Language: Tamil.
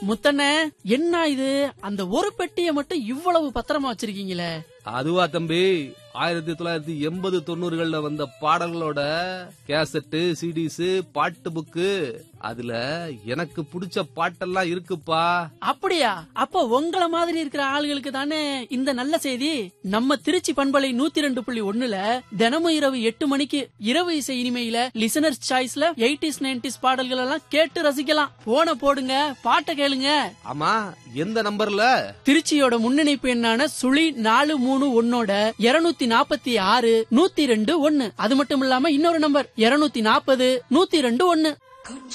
முத்தண்ணே என்ன இது அந்த ஒரு பெட்டியை மட்டும் இவ்வளவு பத்திரமா வச்சிருக்கீங்களே அதுவா தம்பி ஆயிரத்தி தொள்ளாயிரத்தி எண்பது தொண்ணூறுகள்ல வந்த பாடல்களோட கேசட்டு சிடிஸ் பாட்டு புக்கு அதுல எனக்கு பிடிச்ச பாட்டெல்லாம் இருக்குப்பா அப்படியா அப்ப உங்கள மாதிரி இருக்கிற ஆளுகளுக்கு தானே இந்த நல்ல செய்தி நம்ம திருச்சி பண்பலை நூத்தி ரெண்டு புள்ளி ஒண்ணுல தினமும் இரவு எட்டு மணிக்கு இரவு இசை இனிமையில லிசனர்ஸ் சாய்ஸ்ல எயிட்டிஸ் நைன்டிஸ் பாடல்கள் எல்லாம் கேட்டு ரசிக்கலாம் போன போடுங்க பாட்டை கேளுங்க ஆமா எந்த நம்பர்ல திருச்சியோட முன்னிணைப்பு எண்ணான சுழி நாலு மூணு ஒன்னோட இருநூத்தி நாப்பத்தி ஆறு நூத்தி ரெண்டு ஒன்னு அது மட்டும் இல்லாம இன்னொரு நம்பர் இருநூத்தி நாப்பது நூத்தி ரெண்டு ஒன்னு